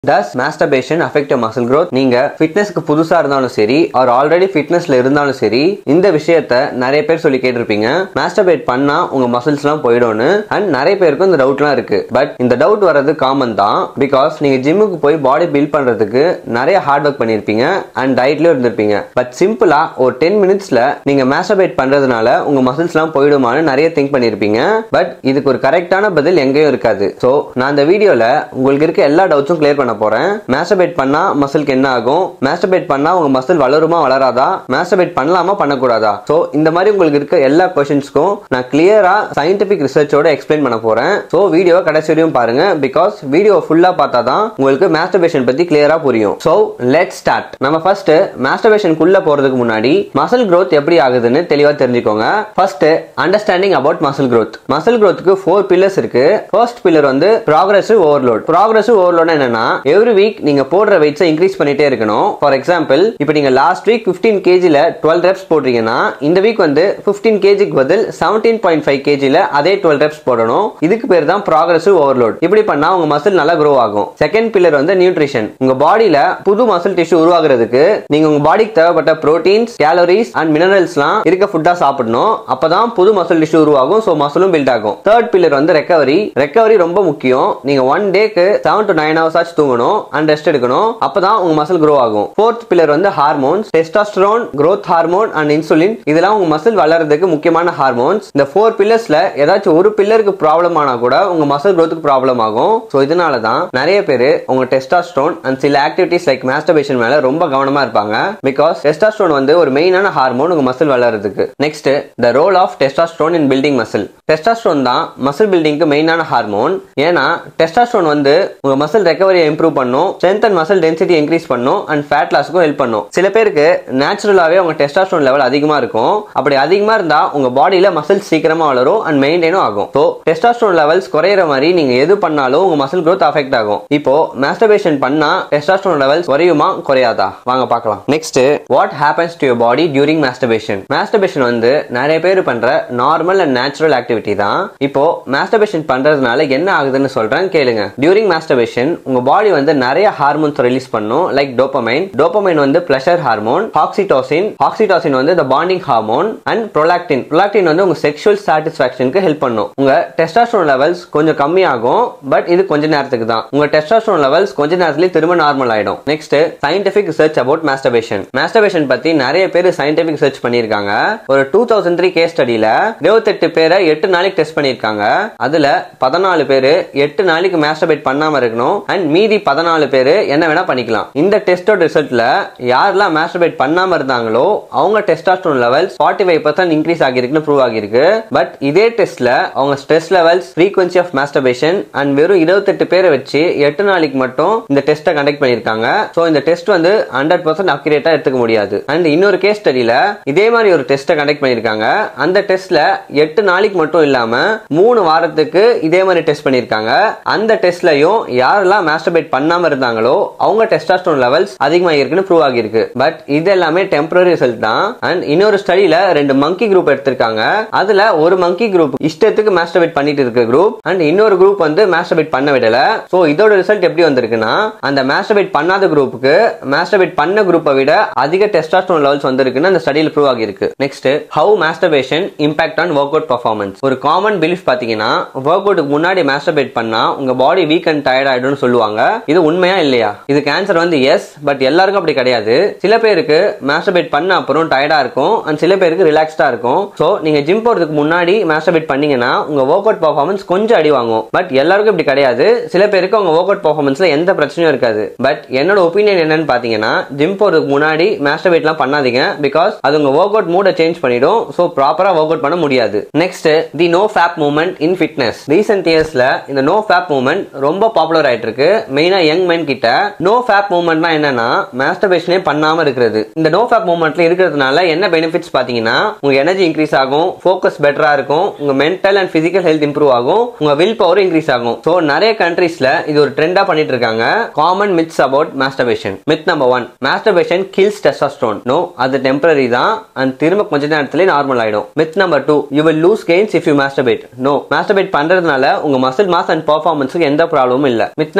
Does masturbation affect your muscle growth? நீங்க ஃபிட்னஸ்க்கு புதுசா இருந்தாலும் சரி ஆர் ஆல்ரெடி ஃபிட்னஸ்ல இருந்தாலும் சரி இந்த விஷயத்த நிறைய பேர் சொல்லி கேட்டிருப்பீங்க மாஸ்டர்பேட் பண்ணா உங்க மசில்ஸ்லாம் போயிடும்னு அண்ட் நிறைய பேருக்கும் இந்த டவுட்லாம் இருக்கு பட் இந்த டவுட் வர்றது காமன் தான் பிகாஸ் நீங்க ஜிம்முக்கு போய் பாடி பில்ட் பண்றதுக்கு நிறைய ஹார்ட் ஒர்க் பண்ணிருப்பீங்க அண்ட் டயட்லயும் இருந்திருப்பீங்க பட் சிம்பிளா ஒரு டென் மினிட்ஸ்ல நீங்க மாஸ்டர்பேட் பண்றதுனால உங்க மசில்ஸ்லாம் போயிடுமான்னு நிறைய திங்க் பண்ணிருப்பீங்க பட் இதுக்கு ஒரு கரெக்டான பதில் எங்கேயும் இருக்காது ஸோ நான் இந்த வீடியோல உங்களுக்கு இருக்க எல்லா டவுட்ஸும் கிளியர் பண்ண போறேன் மாஸ்டர்பேட் பண்ணா மசிலுக்கு என்ன ஆகும் மாஸ்டர்பேட் பண்ணா உங்க மசில் வளருமா வளராதா மாஸ்டர்பேட் பண்ணலாமா பண்ணக்கூடாதா ஸோ இந்த மாதிரி உங்களுக்கு இருக்க எல்லா கொஸ்டின்ஸ்க்கும் நான் கிளியரா சயின்டிபிக் ரிசர்ச்சோட எக்ஸ்பிளைன் பண்ண போறேன் ஸோ வீடியோவை கடைசி வரையும் பாருங்க பிகாஸ் வீடியோ ஃபுல்லா பார்த்தா தான் உங்களுக்கு மாஸ்டர்பேஷன் பத்தி கிளியரா புரியும் ஸோ லெட் ஸ்டார்ட் நம்ம ஃபர்ஸ்ட் மாஸ்டர்பேஷனுக்குள்ள போறதுக்கு முன்னாடி மசில் growth எப்படி ஆகுதுன்னு தெளிவா தெரிஞ்சுக்கோங்க first understanding about muscle growth muscle growthக்கு ஃபோர் பில்லர்ஸ் இருக்கு ஃபர்ஸ்ட் பில்லர் வந்து ப்ராக்ரசிவ் ஓவர்லோட் ப்ராக்ரசிவ் ஓவர்லோட் என்னன்னா எவ்ரி வீக் நீங்க போடுற வெயிட்ஸை இன்க்ரீஸ் பண்ணிட்டே இருக்கணும் ஃபார் எக்ஸாம்பிள் இப்போ நீங்க லாஸ்ட் வீக் 15 கேஜில டுவெல் ரெப்ஸ் போடுறீங்கன்னா இந்த வீக் வந்து 15 கேஜிக்கு பதில் செவன்டீன் பாயிண்ட் ஃபைவ் கேஜில அதே டுவெல் ரெப்ஸ் போடணும் இதுக்கு பேர் தான் ப்ராக்ரசிவ் ஓவர்லோட் இப்படி பண்ணா உங்க மசில் நல்லா grow ஆகும் செகண்ட் பில்லர் வந்து நியூட்ரிஷன் உங்க பாடியில புது மசில் டிஷ்யூ உருவாகுறதுக்கு நீங்க உங்க பாடிக்கு தேவைப்பட்ட புரோட்டீன்ஸ் கேலரிஸ் அண்ட் மினரல்ஸ்லாம் இருக்க ஃபுட்டா சாப்பிடணும் அப்பதான் புது மசில் டிஷ்யூ உருவாகும் ஸோ மசிலும் பில்ட் ஆகும் தேர்ட் பில்லர் வந்து ரெக்கவரி ரெக்கவரி ரொம்ப முக்கியம் நீங்க ஒன் டேக்கு செவன் டு நைன் ஹவர்ஸ் ஆச்சு தூங்கணும் அண்ட் ரெஸ்ட் எடுக்கணும் அப்பதான் உங்க மசில் grow ஆகும் ஃபோர்த் பில்லர் வந்து hormones testosterone growth hormone and insulin இதெல்லாம் உங்க மசில் வளர்றதுக்கு முக்கியமான ஹார்மோன்ஸ் இந்த ஃபோர் பில்லர்ஸ்ல ஏதாச்சும் ஒரு பில்லருக்கு ப்ராப்ளம் ஆனா கூட உங்க மசில் growthக்கு ப்ராப்ளம் ஆகும் ஸோ இதனால தான் நிறைய பேர் உங்க டெஸ்டாஸ்டரோன் அண்ட் சில ஆக்டிவிட்டிஸ் லைக் மாஸ்டர்பேஷன் மேல ரொம்ப கவனமா இருப்பாங்க பிகாஸ் டெஸ்டாஸ்டரோன் வந்து ஒரு மெயினான ஹார்மோன் உங்க மசில் வளர்றதுக்கு next the role of testosterone in building muscle testosterone தான் மசில் பில்டிங்க்கு மெயினான ஹார்மோன் ஏன்னா டெஸ்டாஸ்டரோன் வந்து உங்க மசில் ரெக்கவரியை இம்ப்ரூவ் பண்ணும் strength and muscle density increase பண்ணும் அண்ட் ஃபேட் லாஸ்க்கும் ஹெல்ப் பண்ணும் சில பேருக்கு நேச்சுரலாவே உங்க டெஸ்டாஸ்டரோன் லெவல் அதிகமா இருக்கும் அப்படி அதிகமா இருந்தா உங்க பாடியில மசில் சீக்கிரமா வளரும் அண்ட் மெயின்டைனும் ஆகும் ஸோ டெஸ்டாஸ்டரோன் லெவல்ஸ் குறையிற மாதிரி நீங்க எது பண்ணாலும் உங்க மசில் growth அஃபெக்ட் ஆகும் இப்போ மாஸ்டர்பேஷன் பண்ணா டெஸ்டாஸ்டரோன் லெவல்ஸ் குறையுமா குறையாதா வாங்க பார்க்கலாம் next what happens to your body during masturbation masturbation வந்து நிறைய பேர் பண்ற நார்மல் அண்ட் நேச்சுரல் ஆக்டிவிட்டி தான் இப்போ மாஸ்டர்பேஷன் பண்றதுனால என்ன ஆகுதுன்னு சொல்றேன் கேளுங்க டியூரிங் மாஸ்டர்பேஷன் உங்க பாடி வந்து நிறைய ஹார்மோன்ஸ் ரிலீஸ் பண்ணும் லைக் டோபமைன் டோபமைன் வந்து பிளஷர் ஹார்மோன் ஆக்சிடோசின் ஆக்சிடோசின் வந்து the bonding hormone and prolactin prolactin வந்து உங்க செக்ஷுவல் சாட்டிஸ்பாக்சனுக்கு ஹெல்ப் பண்ணும் உங்க டெஸ்டாஸ்டரோன் லெவல்ஸ் கொஞ்சம் கம்மியாகும் பட் இது கொஞ்ச நேரத்துக்கு தான் உங்க டெஸ்டாஸ்டரோன் லெவல்ஸ் கொஞ்ச நேரத்துலயே திரும்ப நார்மல் ஆயிடும் next scientific research about masturbation masturbation பத்தி நிறைய பேர் சயின்டிபிக் ரிசர்ச் பண்ணிருக்காங்க ஒரு டூ தௌசண்ட் த்ரீ கேஸ் ஸ்டடியில இருபத்தெட்டு பேரை எட்டு நாளைக்கு டெஸ்ட் பண்ணிருக்காங்க அதுல பதினாலு பேரு எட்டு நாளைக்கு மாஸ்டர்பேட் பண்ணாம இருக்கணும் அண்ட் மீதி பதினாலு பேரு என்ன வேணா பண்ணிக்கலாம் இந்த டெஸ்டோட ரிசல்ட்ல யாரெல்லாம் மாஸ்டர்பேட் பண்ணாம இருந்தாங்களோ அவங்க testosterone levels forty five percent increase ஆகிருக்குன்னு ப்ரூவ் ஆகிருக்கு பட் இதே டெஸ்ட்ல அவங்க stress levels frequency of masturbation and வெறும் இருபத்தெட்டு பேரை வச்சு எட்டு நாளைக்கு மட்டும் இந்த டெஸ்ட்டை கண்டக்ட் பண்ணிருக்காங்க ஸோ இந்த டெஸ்ட் வந்து ஹண்ட்ரட் பர்சன்ட் அக்யூரேட்டா எடுத்துக்க முடியாது அண்ட் இன்னொரு கேஸ் ஸ்டடியில இதே மாதிரி ஒரு டெஸ்ட்டை கண்டக்ட் பண்ணிருக்காங்க அந்த டெஸ்ட்ல எட்டு நாளைக்கு மட்டும் இல்லாம மூணு வாரத்துக்கு இதே மாதிரி டெஸ்ட் பண்ணிருக்காங்க அந்த டெஸ்ட்லயும் யாரெல்லாம் மாஸ்டர்பேட் பண்ணாம இருந்தாங்களோ அவங்க டெஸ்டாஸ்டரோன் லெவல்ஸ் அதிகமாக இருக்குன்னு ப்ரூவ் ஆகிருக்கு பட் இது எல்லாமே டெம்பரரி ரிசல்ட் தான் அண்ட் இன்னொரு ஸ்டடியில ரெண்டு மங்கி குரூப் எடுத்திருக்காங்க அதுல ஒரு மங்கி குரூப் இஷ்டத்துக்கு மாஸ்டர்பேட் பண்ணிட்டு இருக்க குரூப் அண்ட் இன்னொரு குரூப் வந்து மாஸ்டர்பேட் பண்ண விடல சோ இதோட ரிசல்ட் எப்படி வந்திருக்குன்னா அந்த மாஸ்டர்பேட் பண்ணாத குரூப்புக்கு மாஸ்டர்பேட் பண்ண குரூப்பை விட அதிக டெஸ்டாஸ்டரோன் லெவல்ஸ் வந்திருக்குன்னு அந்த ஸ்டடியில் ப்ரூவ் ஆகிருக்கு next how masturbation impact on workout performance ஒரு காமன் பிலீஃப் பாத்தீங்கன்னா ஒர்க் அவுட்டுக்கு முன்னாடி மாஸ்டர்பேட் பண்ணா உங்க பாடி வீக் அண்ட் டயர்ட் ஆயிடும்னு சொல்லுவாங்க இது உண்மையா இல்லையா இதுக்கு ஆன்சர் வந்து எஸ் பட் எல்லாருக்கும் அப்படி கிடையாது சில பேருக்கு மாஸ்டர்பேட் பண்ண அப்புறம் டயர்டா இருக்கும் அண்ட் சில பேருக்கு ரிலாக்ஸ்டா இருக்கும் சோ நீங்க ஜிம் போறதுக்கு முன்னாடி மாஸ்டர்பேட் பண்ணீங்கன்னா உங்க ஒர்க் அவுட் பர்ஃபார்மன்ஸ் கொஞ்சம் அடி வாங்கும் பட் எல்லாருக்கும் இப்படி கிடையாது சில பேருக்கு உங்க ஒர்க் அவுட் பர்ஃபார்மன்ஸ்ல எந்த பிரச்சனையும் இருக்காது பட் என்னோட ஒப்பீனியன் என்னன்னு பாத்தீங்கன்னா ஜிம் போறதுக்கு முன்னாடி மாஸ்டர்பேட்லாம் பண்ணாதீங்க பிகாஸ் அது உங்க ஒர்க் அவுட் மூட சேஞ்ச் பண்ணிடும் சோ ப்ராப்பரா ஒர்க் அவுட் பண்ண முடியாது next the no fap movement in fitness recent இயர்ஸ்ல இந்த நோ ஃபேப் மூவ்மெண்ட் ரொம்ப பாப்புலர் ஆயிட்டு இருக்கு மெயினா யங் மென் கிட்ட நோ ஃபேப் மூவ்மெண்ட்னா என்னன்னா மாஸ்டர்பேஷனே பண்ணாம இருக்கிறது இந்த நோ ஃபேப் மூவ்மெண்ட்ல இருக்கிறதுனால என்ன பெனிஃபிட்ஸ் பாத்தீங்கன்னா உங்க எனர்ஜி இன்க்ரீஸ் ஆகும் ஃபோக்கஸ் பெட்டரா இருக்கும் உங்க mental and physical health improve ஆகும் உங்க வில் பவர் இன்க்ரீஸ் ஆகும் சோ நிறைய கண்ட்ரீஸ்ல இது ஒரு ட்ரெண்டா பண்ணிட்டு இருக்காங்க common myths about masturbation myth number one masturbation kills testosterone no அது டெம்பரரி தான் அண்ட் திரும்ப கொஞ்ச நேரத்திலே நார்மல் ஆயிடும் myth number two you will lose gains if you masturbate no masturbate பண்றதுனால உங்க மசில் மாஸ் அண்ட் பர்ஃபார்மன்ஸுக்கு எந்த ப்ராப்ளமும் இல்ல மித் நம்பர் த்ரீ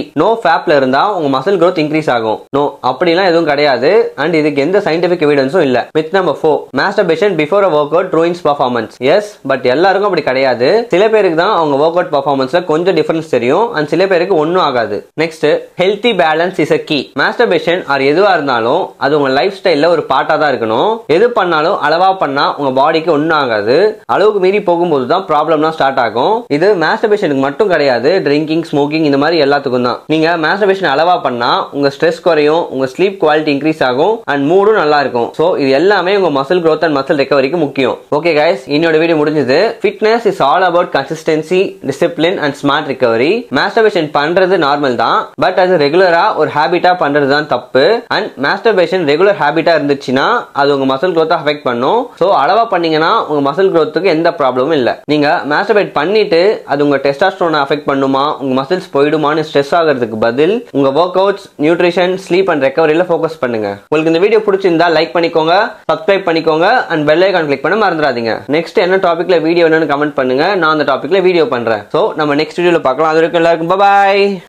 நோ ஃபேப்ல இருந்தா உங்க மசில் growth இன்க்ரீஸ் ஆகும் நோ அப்படிலாம் எதுவும் கிடையாது அண்ட் இதுக்கு எந்த சயின்டிபிக் எவிடன்ஸும் இல்ல myth number four masturbation before a workout ruins performance yes but எல்லாருக்கும் அப்படி கிடையாது சில பேருக்கு தான் அவங்க ஒர்க் அவுட் பர்ஃபார்மன்ஸ்ல கொஞ்சம் டிஃபரன்ஸ் தெரியும் அண்ட் சில பேருக்கு ஒன்றும் ஆகாது next healthy balance is a key masturbation or எதுவா இருந்தாலும் அது உங்க லைஃப் ஸ்டைல்ல ஒரு பார்ட்டா தான் இருக்கணும் எது பண்ணாலும் அளவா பண்ணா உங்க பாடிக்கு ஒன்றும் ஆகாது அளவுக்கு மீறி போகும்போது தான் ப்ராப்ளம்லாம் ஸ்டார்ட் ஆகும் இது மாஸ்டர்பேஷனுக்கு மட்டும் கிடையாது ட்ரிங்கிங் ஸ்மோக்கிங் இந்த மாதிரி எல்லாத்துக்கும் தான் நீங்க மாஸ்டர்பேஷன் அளவா பண்ணா உங்க ஸ்ட்ரெஸ் குறையும் உங்க ஸ்லீப் குவாலிட்டி இன்க்ரீஸ் ஆகும் அண்ட் மூடும் நல்லா இருக்கும் ஸோ இது எல்லாமே உங்க மசில் growth அண்ட் மசில் ரெக்கவரிக்கு முக்கியம் ஓகே கைஸ் என்னோட வீடியோ முடிஞ்சது fitness is all about consistency discipline and smart recovery masturbation பண்றது நார்மல் தான் பட் அது ரெகுலரா ஒரு ஹேபிட்டா பண்றது தான் தப்பு அண்ட் மாஸ்டர்பேஷன் ரெகுலர் ஹேபிட்டா இருந்துச்சுன்னா அது உங்க மசில் growth அஃபெக்ட் பண்ணும் ஸோ அளவா பண்ணீங்கன்னா உங்க மசில் growthக்கு எந்த ப்ராப்ளமும் இல்ல நீங்க மாஸ்டர்பேட் பண்ணிட்டு அது உங்க டெஸ்டாஸ்ட்ரோனை அஃபெக்ட் பண்ணுமா உங்க மசில்ஸ் போயிடுமான்னு ஸ்ட்ரெஸ் ஆகிறதுக்கு பதில் உங்க workouts nutrition sleep and ரெக்கவரியில ஃபோக்கஸ் பண்ணுங்க உங்களுக்கு இந்த வீடியோ பிடிச்சிருந்தா லைக் பண்ணிக்கோங்க சப்ஸ்கிரைப் பண்ணிக்கோங்க அண்ட் பெல் ஐகான் கிளிக் பண்ண மறந்துடாதீங்க நெக்ஸ்ட் என்ன டாபிக்ல வீடியோ என்னன்னு கமெண்ட் பண்ணுங்க நான் அந்த டாபிக்ல வீடியோ பண்றேன் ஸோ நம்ம நெக்ஸ்ட் வீடியோல பார்க்கலாம் அது வரைக்கும் எல்லாருக்கும் பாய்